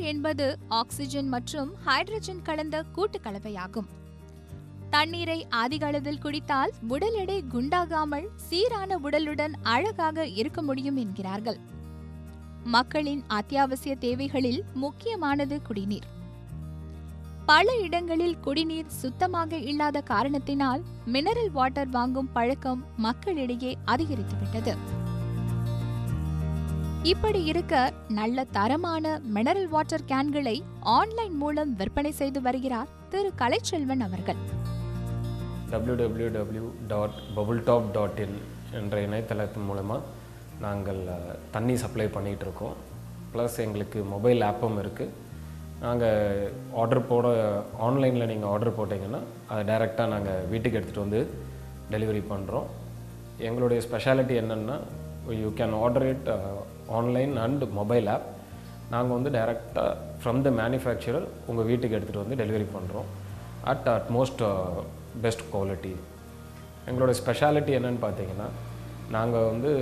நீர் என்பது ஆக்சிஜன் மற்றும் ஹைட்ரஜன் கலந்த கூட்டு கலவையாகும் தண்ணீரை அதிக அளவில் குடித்தால் உடல் எடை குண்டாகாமல் சீரான உடலுடன் அழகாக இருக்க முடியும் என்கிறார்கள் மக்களின் அத்தியாவசிய தேவைகளில் முக்கியமானது குடிநீர் பல இடங்களில் குடிநீர் சுத்தமாக இல்லாத காரணத்தினால் மினரல் வாட்டர் வாங்கும் பழக்கம் மக்களிடையே அதிகரித்துவிட்டது இப்படி இருக்க நல்ல தரமான மினரல் வாட்டர் கேன்களை ஆன்லைன் மூலம் விற்பனை செய்து வருகிறார் திரு கலைச்செல்வன் அவர்கள் www.bubbletop.in dot bubble top dot in என்ற இணையதளத்தின் மூலமாக நாங்கள் அஹ், தண்ணி சப்ளை பண்ணிகிட்டு இருக்கோம் ப்ளஸ் எங்களுக்கு மொபைல் ஆப்பும் இருக்குது நாங்கள் ஆர்டர் போட ஆன்லைனில் நீங்கள் ஆர்டர் போட்டிங்கன்னா அதை டைரெக்டாக நாங்கள் வீட்டுக்கு எடுத்துகிட்டு வந்து டெலிவரி பண்ணுறோம் எங்களுடைய ஸ்பெஷாலிட்டி என்னென்னா you can order it online and mobile app நாங்கள் வந்து டைரெக்டாக ஃப்ரம் த மேனுஃபேக்சரர் உங்கள் வீட்டுக்கு எடுத்துகிட்டு வந்து டெலிவரி பண்ணுறோம் அட் அட்மோஸ்ட் பெஸ்ட் குவாலிட்டி எங்களோட ஸ்பெஷாலிட்டி என்னன்னு பார்த்தீங்கன்னா நாங்கள் வந்து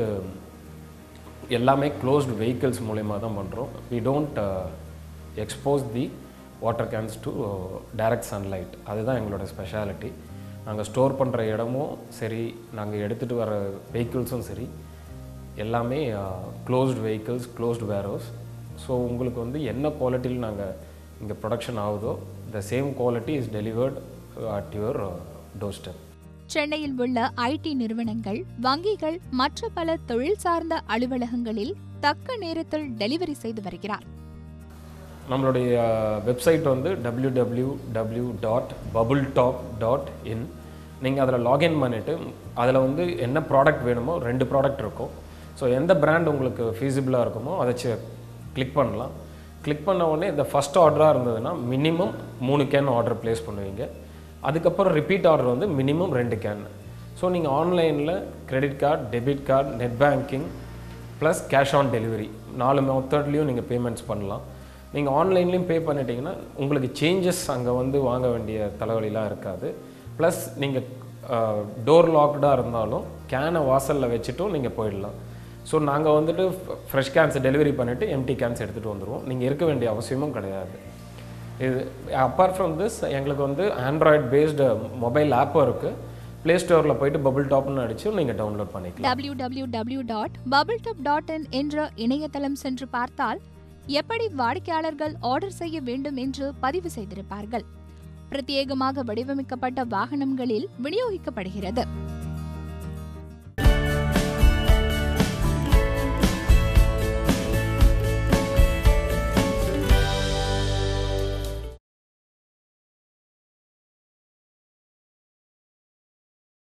எல்லாமே க்ளோஸ்டு vehicles மூலயமா தான் பண்ணுறோம் we don't expose the water cans to direct sunlight அதுதான் எங்களோட ஸ்பெஷாலிட்டி நாங்கள் ஸ்டோர் பண்ணுற இடமும் சரி நாங்கள் எடுத்துகிட்டு வர வெஹிக்கிள்ஸும் சரி எல்லாமே closed vehicles closed warehouse so உங்களுக்கு வந்து என்ன குவாலிட்டியில் நாங்கள் இங்கே ப்ரொடக்ஷன் ஆகுதோ the same quality is delivered at your doorstep சென்னையில் உள்ள ஐடி நிறுவனங்கள் வங்கிகள் மற்ற பல தொழில் சார்ந்த அலுவலகங்களில் தக்க நேரத்தில் டெலிவரி செய்து வருகிறார் நம்மளுடைய வெப்சைட் வந்து www.bubbletop.in dot bubble top dot in நீங்கள் அதில் லாகின் பண்ணிவிட்டு அதில் வந்து என்ன ப்ராடக்ட் வேணுமோ ரெண்டு ப்ராடக்ட் இருக்கும் ஸோ எந்த பிராண்ட் உங்களுக்கு ஃபீஸிபிளாக இருக்குமோ அதை கிளிக் பண்ணலாம் கிளிக் பண்ண உடனே இந்த ஃபஸ்ட் ஆர்டராக இருந்ததுன்னா மினிமம் மூணு கேன் ஆர்டர் ப்ளேஸ் பண்ணுவீங்க அதுக்கப்புறம் ரிப்பீட் ஆர்டர் வந்து மினிமம் ரெண்டு கேன் ஸோ நீங்கள் ஆன்லைனில் credit card debit card net banking plus cash on delivery நாலு மெத்தட்லேயும் நீங்கள் பேமெண்ட்ஸ் பண்ணலாம் நீங்கள் ஆன்லைன்லேயும் பே பண்ணிட்டீங்கன்னா உங்களுக்கு சேஞ்சஸ் அங்கே வந்து வாங்க வேண்டிய தலைவலிலாம் இருக்காது ப்ளஸ் நீங்கள் டோர் லாக்டாக இருந்தாலும் கேனை வாசலில் வச்சுட்டும் நீங்கள் போயிடலாம் ஸோ நாங்கள் வந்துட்டு ஃப்ரெஷ் கேன்ஸ் டெலிவரி பண்ணிவிட்டு எம்டி கேன்ஸ் எடுத்துகிட்டு வந்துடுவோம் நீங்கள் இருக்க வேண்டிய அவசியமும் கிடையாது இது அப்பார்ட் ஃப்ரம் திஸ் எங்களுக்கு வந்து ஆண்ட்ராய்ட் பேஸ்டு மொபைல் ஆப்பும் இருக்குது ப்ளே ஸ்டோரில் போயிட்டு பபுள் டாப்னு அடிச்சு நீங்கள் டவுன்லோட் பண்ணிக்கலாம் www.bubbletop.in டாட் டாட் என்ற இணையதளம் சென்று பார்த்தால் எப்படி வாடிக்கையாளர்கள் ஆர்டர் செய்ய வேண்டும் என்று பதிவு செய்திருப்பார்கள் பிரத்யேகமாக வடிவமைக்கப்பட்ட வாகனங்களில் விநியோகிக்கப்படுகிறது